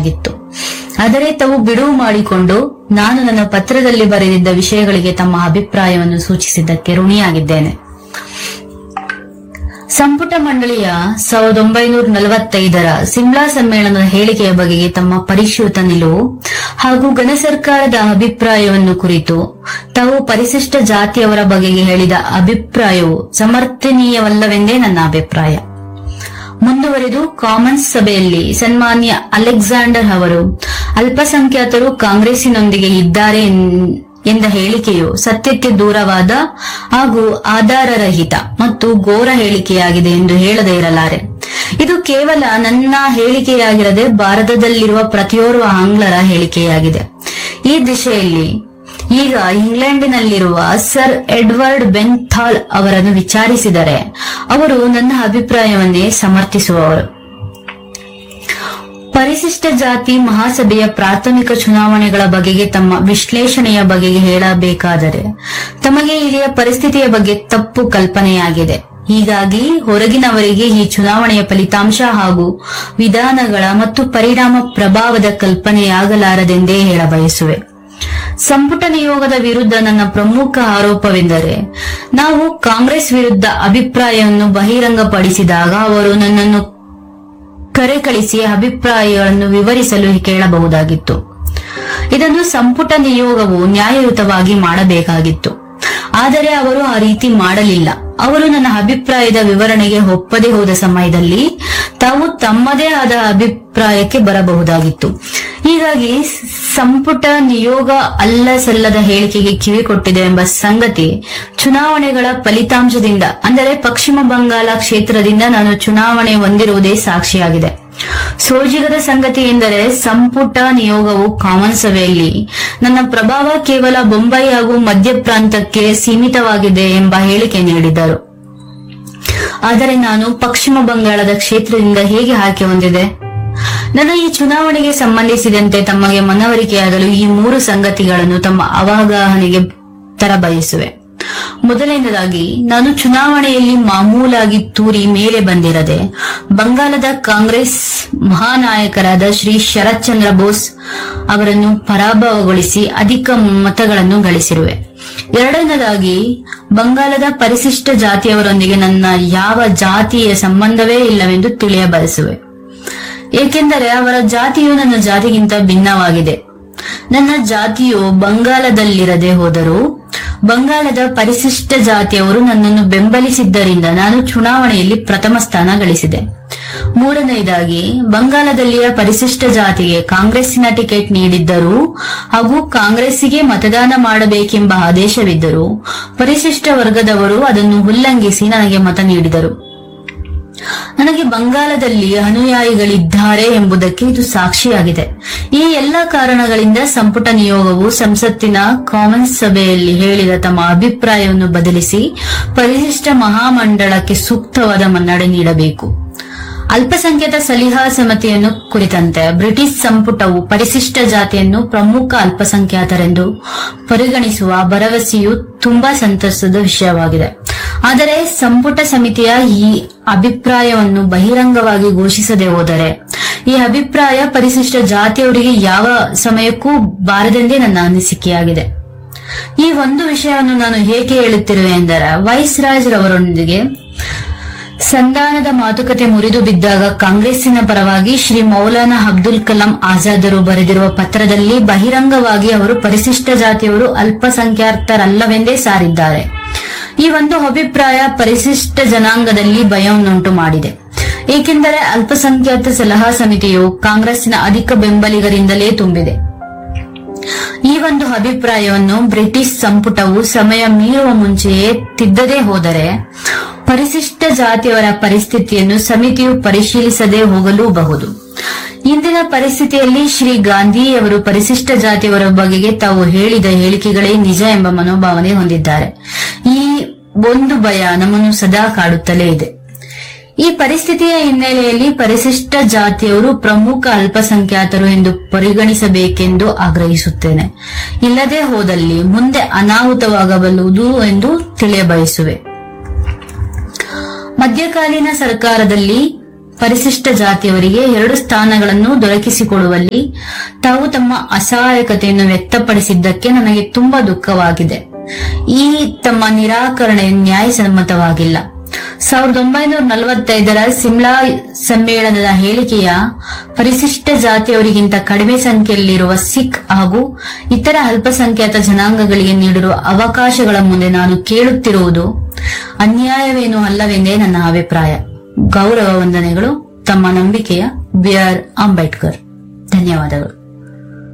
ಘಟನೆಯಾಗಿತ್ತು ಆದರೆ ತಾವು ಬಿಡುವು ಮಾಡಿಕೊಂಡು ನಾನು ನನ್ನ ಪತ್ರದಲ್ಲಿ ಬರೆದಿದ್ದ ವಿಷಯಗಳಿಗೆ ತಮ್ಮ ಅಭಿಪ್ರಾಯವನ್ನು ಸೂಚಿಸಿದ್ದಕ್ಕೆ ಋಣಿಯಾಗಿದ್ದೇನೆ ಸಂಪುಟ ಮಂಡಳಿಯ ಸಾವಿರದ ಒಂಬೈನೂರ ನಲವತ್ತೈದರ ಸಿಮ್ಲಾ ಸಮ್ಮೇಳನದ ಹೇಳಿಕೆಯ ಬಗೆಗೆ ತಮ್ಮ ಪರಿಷ್ಕೃತ ನಿಲುವು ಹಾಗೂ ಗಣ ಸರ್ಕಾರದ ಅಭಿಪ್ರಾಯವನ್ನು ಕುರಿತು ತಾವು ಪರಿಶಿಷ್ಟ ಜಾತಿಯವರ ಬಗೆಗೆ ಹೇಳಿದ ಅಭಿಪ್ರಾಯವು ಸಮರ್ಥನೀಯವಲ್ಲವೆಂದೇ ನನ್ನ ಅಭಿಪ್ರಾಯ ಮುಂದುವರೆದು ಕಾಮನ್ಸ್ ಸಭೆಯಲ್ಲಿ ಸನ್ಮಾನ್ಯ ಅಲೆಕ್ಸಾಂಡರ್ ಅವರು ಅಲ್ಪಸಂಖ್ಯಾತರು ಕಾಂಗ್ರೆಸ್ಸಿನೊಂದಿಗೆ ಇದ್ದಾರೆ ಎನ್- ಎಂದ ಹೇಳಿಕೆಯು ಸತ್ಯಕ್ಕೆ ದೂರವಾದ ಹಾಗೂ ಆಧಾರರಹಿತ ಮತ್ತು ಘೋರ ಹೇಳಿಕೆಯಾಗಿದೆ ಎಂದು ಹೇಳದೇ ಇರಲಾರೆ ಇದು ಕೇವಲ ನನ್ನ ಹೇಳಿಕೆಯಾಗಿರದೆ ಭಾರತದಲ್ಲಿರುವ ಪ್ರತಿಯೋರ್ವ ಆಂಗ್ಲರ ಹೇಳಿಕೆಯಾಗಿದೆ ಈ ದಿಶೆಯಲ್ಲಿ ಈಗ ಇಂಗ್ಲೆಂಡಿನಲ್ಲಿರುವ ಸರ್ ಎಡ್ವರ್ಡ್ ಬೆನ್ಥಾಲ್ ಅವರನ್ನು ವಿಚಾರಿಸಿದರೆ ಅವರು ನನ್ನ ಅಭಿಪ್ರಾಯವನ್ನೇ ಸಮರ್ಥಿಸುವವರು ಪರಿಶಿಷ್ಟ ಜಾತಿ ಮಹಾಸಭೆಯ ಪ್ರಾಥಮಿಕ ಚುನಾವಣೆಗಳ ಬಗೆಗೆ ತಮ್ಮ ವಿಶ್ಲೇಷಣೆಯ ಬಗೆಗೆ ಹೇಳಬೇಕಾದರೆ ತಮಗೆ ಇಲ್ಲಿಯ ಪರಿಸ್ಥಿತಿಯ ಬಗ್ಗೆ ತಪ್ಪು ಕಲ್ಪನೆಯಾಗಿದೆ ಹೀಗಾಗಿ ಹೊರಗಿನವರಿಗೆ ಈ ಚುನಾವಣೆಯ ಫಲಿತಾಂಶ ಹಾಗೂ ವಿಧಾನಗಳ ಮತ್ತು ಪರಿಣಾಮ ಪ್ರಭಾವದ ಕಲ್ಪನೆಯಾಗಲಾರದೆಂದೇ ಹೇಳಬಯಸುವೆ ಸಂಪುಟ ನಿಯೋಗದ ವಿರುದ್ಧ ನನ್ನ ಪ್ರಮುಖ ಆರೋಪವೆಂದರೆ ನಾವು ಕಾಂಗ್ರೆಸ್ ವಿರುದ್ಧ ಅಭಿಪ್ರಾಯವನ್ನು ಬಹಿರಂಗಪಡಿಸಿದಾಗ ಅವರು ನನ್ನನ್ನು ಕರೆ ಕಳಿಸಿ ಅಭಿಪ್ರಾಯಗಳನ್ನು ವಿವರಿಸಲು ಕೇಳಬಹುದಾಗಿತ್ತು ಇದನ್ನು ಸಂಪುಟ ನಿಯೋಗವು ನ್ಯಾಯಯುತವಾಗಿ ಮಾಡಬೇಕಾಗಿತ್ತು ಆದರೆ ಅವರು ಆ ರೀತಿ ಮಾಡಲಿಲ್ಲ ಅವರು ನನ್ನ ಅಭಿಪ್ರಾಯದ ವಿವರಣೆಗೆ ಒಪ್ಪದೆ ಹೋದ ಸಮಯದಲ್ಲಿ ತಾವು ತಮ್ಮದೇ ಆದ ಅಭಿಪ್ರಾಯಕ್ಕೆ ಬರಬಹುದಾಗಿತ್ತು ಹೀಗಾಗಿ ಸಂಪುಟ ನಿಯೋಗ ಅಲ್ಲ ಸಲ್ಲದ ಹೇಳಿಕೆಗೆ ಕಿವಿ ಕೊಟ್ಟಿದೆ ಎಂಬ ಸಂಗತಿ ಚುನಾವಣೆಗಳ ಫಲಿತಾಂಶದಿಂದ ಅಂದರೆ ಪಶ್ಚಿಮ ಬಂಗಾಳ ಕ್ಷೇತ್ರದಿಂದ ನಾನು ಚುನಾವಣೆ ಹೊಂದಿರುವುದೇ ಸಾಕ್ಷಿಯಾಗಿದೆ ಸೋಜಿಗದ ಸಂಗತಿ ಎಂದರೆ ಸಂಪುಟ ನಿಯೋಗವು ಕಾಮನ್ ಸಭೆಯಲ್ಲಿ ನನ್ನ ಪ್ರಭಾವ ಕೇವಲ ಬೊಂಬೈ ಹಾಗೂ ಮಧ್ಯ ಪ್ರಾಂತಕ್ಕೆ ಸೀಮಿತವಾಗಿದೆ ಎಂಬ ಹೇಳಿಕೆ ನೀಡಿದ್ದರು ಆದರೆ ನಾನು ಪಶ್ಚಿಮ ಬಂಗಾಳದ ಕ್ಷೇತ್ರದಿಂದ ಹೇಗೆ ಆಯ್ಕೆ ಹೊಂದಿದೆ ನನ್ನ ಈ ಚುನಾವಣೆಗೆ ಸಂಬಂಧಿಸಿದಂತೆ ತಮಗೆ ಮನವರಿಕೆಯಾಗಲು ಈ ಮೂರು ಸಂಗತಿಗಳನ್ನು ತಮ್ಮ ಅವಗಾಹನೆಗೆ ತರಬಯಸುವೆ ಮೊದಲನೇದಾಗಿ ನಾನು ಚುನಾವಣೆಯಲ್ಲಿ ಮಾಮೂಲಾಗಿ ತೂರಿ ಮೇಲೆ ಬಂದಿರದೆ ಬಂಗಾಳದ ಕಾಂಗ್ರೆಸ್ ಮಹಾನಾಯಕರಾದ ಶ್ರೀ ಶರತ್ ಚಂದ್ರ ಬೋಸ್ ಅವರನ್ನು ಪರಾಭವಗೊಳಿಸಿ ಅಧಿಕ ಮತಗಳನ್ನು ಗಳಿಸಿರುವೆ ಎರಡನೇದಾಗಿ ಬಂಗಾಳದ ಪರಿಶಿಷ್ಟ ಜಾತಿಯವರೊಂದಿಗೆ ನನ್ನ ಯಾವ ಜಾತಿಯ ಸಂಬಂಧವೇ ಇಲ್ಲವೆಂದು ತಿಳಿಯಬಯಸುವೆ ಏಕೆಂದರೆ ಅವರ ಜಾತಿಯು ನನ್ನ ಜಾತಿಗಿಂತ ಭಿನ್ನವಾಗಿದೆ ನನ್ನ ಜಾತಿಯು ಬಂಗಾಳದಲ್ಲಿರದೆ ಹೋದರೂ ಬಂಗಾಳದ ಪರಿಶಿಷ್ಟ ಜಾತಿಯವರು ನನ್ನನ್ನು ಬೆಂಬಲಿಸಿದ್ದರಿಂದ ನಾನು ಚುನಾವಣೆಯಲ್ಲಿ ಪ್ರಥಮ ಸ್ಥಾನ ಗಳಿಸಿದೆ ಮೂರನೆಯದಾಗಿ ಬಂಗಾಳದಲ್ಲಿಯ ಪರಿಶಿಷ್ಟ ಜಾತಿಗೆ ಕಾಂಗ್ರೆಸ್ಸಿನ ಟಿಕೆಟ್ ನೀಡಿದ್ದರೂ ಹಾಗೂ ಕಾಂಗ್ರೆಸ್ಸಿಗೆ ಮತದಾನ ಮಾಡಬೇಕೆಂಬ ಆದೇಶವಿದ್ದರೂ ಪರಿಶಿಷ್ಟ ವರ್ಗದವರು ಅದನ್ನು ಉಲ್ಲಂಘಿಸಿ ನನಗೆ ಮತ ನೀಡಿದರು ನನಗೆ ಬಂಗಾಳದಲ್ಲಿ ಅನುಯಾಯಿಗಳಿದ್ದಾರೆ ಎಂಬುದಕ್ಕೆ ಇದು ಸಾಕ್ಷಿಯಾಗಿದೆ ಈ ಎಲ್ಲ ಕಾರಣಗಳಿಂದ ಸಂಪುಟ ನಿಯೋಗವು ಸಂಸತ್ತಿನ ಕಾಮನ್ಸ್ ಸಭೆಯಲ್ಲಿ ಹೇಳಿದ ತಮ್ಮ ಅಭಿಪ್ರಾಯವನ್ನು ಬದಲಿಸಿ ಪರಿಶಿಷ್ಟ ಮಹಾಮಂಡಳಕ್ಕೆ ಸೂಕ್ತವಾದ ಮನ್ನಣೆ ನೀಡಬೇಕು ಅಲ್ಪಸಂಖ್ಯಾತ ಸಲಹಾ ಸಮಿತಿಯನ್ನು ಕುರಿತಂತೆ ಬ್ರಿಟಿಷ್ ಸಂಪುಟವು ಪರಿಶಿಷ್ಟ ಜಾತಿಯನ್ನು ಪ್ರಮುಖ ಅಲ್ಪಸಂಖ್ಯಾತರೆಂದು ಪರಿಗಣಿಸುವ ಭರವಸೆಯು ತುಂಬಾ ಸಂತಸದ ವಿಷಯವಾಗಿದೆ ಆದರೆ ಸಂಪುಟ ಸಮಿತಿಯ ಈ ಅಭಿಪ್ರಾಯವನ್ನು ಬಹಿರಂಗವಾಗಿ ಘೋಷಿಸದೆ ಹೋದರೆ ಈ ಅಭಿಪ್ರಾಯ ಪರಿಶಿಷ್ಟ ಜಾತಿಯವರಿಗೆ ಯಾವ ಸಮಯಕ್ಕೂ ಬಾರದೆಂದೇ ನನ್ನ ಅನಿಸಿಕೆಯಾಗಿದೆ ಈ ಒಂದು ವಿಷಯವನ್ನು ನಾನು ಹೇಗೆ ಹೇಳುತ್ತಿರುವೆ ಎಂದರೆ ವೈಸ್ ರಾಜ್ ರವರೊಂದಿಗೆ ಸಂಧಾನದ ಮಾತುಕತೆ ಮುರಿದು ಬಿದ್ದಾಗ ಕಾಂಗ್ರೆಸ್ಸಿನ ಪರವಾಗಿ ಶ್ರೀ ಮೌಲಾನಾ ಅಬ್ದುಲ್ ಕಲಾಂ ಆಜಾದರು ಬರೆದಿರುವ ಪತ್ರದಲ್ಲಿ ಬಹಿರಂಗವಾಗಿ ಅವರು ಪರಿಶಿಷ್ಟ ಜಾತಿಯವರು ಅಲ್ಪಸಂಖ್ಯಾತರಲ್ಲವೆಂದೇ ಸಾರಿದ್ದಾರೆ ಈ ಒಂದು ಅಭಿಪ್ರಾಯ ಪರಿಶಿಷ್ಟ ಜನಾಂಗದಲ್ಲಿ ಭಯವನ್ನುಂಟು ಮಾಡಿದೆ ಏಕೆಂದರೆ ಅಲ್ಪಸಂಖ್ಯಾತ ಸಲಹಾ ಸಮಿತಿಯು ಕಾಂಗ್ರೆಸ್ಸಿನ ಅಧಿಕ ಬೆಂಬಲಿಗರಿಂದಲೇ ತುಂಬಿದೆ ಈ ಒಂದು ಅಭಿಪ್ರಾಯವನ್ನು ಬ್ರಿಟಿಷ್ ಸಂಪುಟವು ಸಮಯ ಮೀರುವ ಮುಂಚೆಯೇ ತಿದ್ದದೇ ಹೋದರೆ ಪರಿಶಿಷ್ಟ ಜಾತಿಯವರ ಪರಿಸ್ಥಿತಿಯನ್ನು ಸಮಿತಿಯು ಪರಿಶೀಲಿಸದೆ ಹೋಗಲೂಬಹುದು ಇಂದಿನ ಪರಿಸ್ಥಿತಿಯಲ್ಲಿ ಶ್ರೀ ಗಾಂಧಿಯವರು ಪರಿಶಿಷ್ಟ ಜಾತಿಯವರ ಬಗೆಗೆ ತಾವು ಹೇಳಿದ ಹೇಳಿಕೆಗಳೇ ನಿಜ ಎಂಬ ಮನೋಭಾವನೆ ಹೊಂದಿದ್ದಾರೆ ಈ ಒಂದು ಭಯ ನಮ್ಮನ್ನು ಸದಾ ಕಾಡುತ್ತಲೇ ಇದೆ ಈ ಪರಿಸ್ಥಿತಿಯ ಹಿನ್ನೆಲೆಯಲ್ಲಿ ಪರಿಶಿಷ್ಟ ಜಾತಿಯವರು ಪ್ರಮುಖ ಅಲ್ಪಸಂಖ್ಯಾತರು ಎಂದು ಪರಿಗಣಿಸಬೇಕೆಂದು ಆಗ್ರಹಿಸುತ್ತೇನೆ ಇಲ್ಲದೆ ಹೋದಲ್ಲಿ ಮುಂದೆ ಅನಾಹುತವಾಗಬಲ್ಲುದು ಎಂದು ತಿಳಿಯಬಯಸುವೆ ಮಧ್ಯಕಾಲೀನ ಸರ್ಕಾರದಲ್ಲಿ ಪರಿಶಿಷ್ಟ ಜಾತಿಯವರಿಗೆ ಎರಡು ಸ್ಥಾನಗಳನ್ನು ದೊರಕಿಸಿಕೊಡುವಲ್ಲಿ ತಾವು ತಮ್ಮ ಅಸಹಾಯಕತೆಯನ್ನು ವ್ಯಕ್ತಪಡಿಸಿದ್ದಕ್ಕೆ ನನಗೆ ತುಂಬಾ ದುಃಖವಾಗಿದೆ ಈ ತಮ್ಮ ನಿರಾಕರಣೆ ನ್ಯಾಯಸಮ್ಮತವಾಗಿಲ್ಲ ಸಾವಿರದ ಒಂಬೈನೂರ ನಲವತ್ತೈದರ ಸಿಮ್ಲಾ ಸಮ್ಮೇಳನದ ಹೇಳಿಕೆಯ ಪರಿಶಿಷ್ಟ ಜಾತಿಯವರಿಗಿಂತ ಕಡಿಮೆ ಸಂಖ್ಯೆಯಲ್ಲಿರುವ ಸಿಖ್ ಹಾಗೂ ಇತರ ಅಲ್ಪಸಂಖ್ಯಾತ ಜನಾಂಗಗಳಿಗೆ ನೀಡಿರುವ ಅವಕಾಶಗಳ ಮುಂದೆ ನಾನು ಕೇಳುತ್ತಿರುವುದು ಅನ್ಯಾಯವೇನೂ ಅಲ್ಲವೆಂದೇ ನನ್ನ ಅಭಿಪ್ರಾಯ ಗೌರವ ವಂದನೆಗಳು ತಮ್ಮ ನಂಬಿಕೆಯ ಬಿ ಆರ್ ಅಂಬೇಡ್ಕರ್ ಧನ್ಯವಾದಗಳು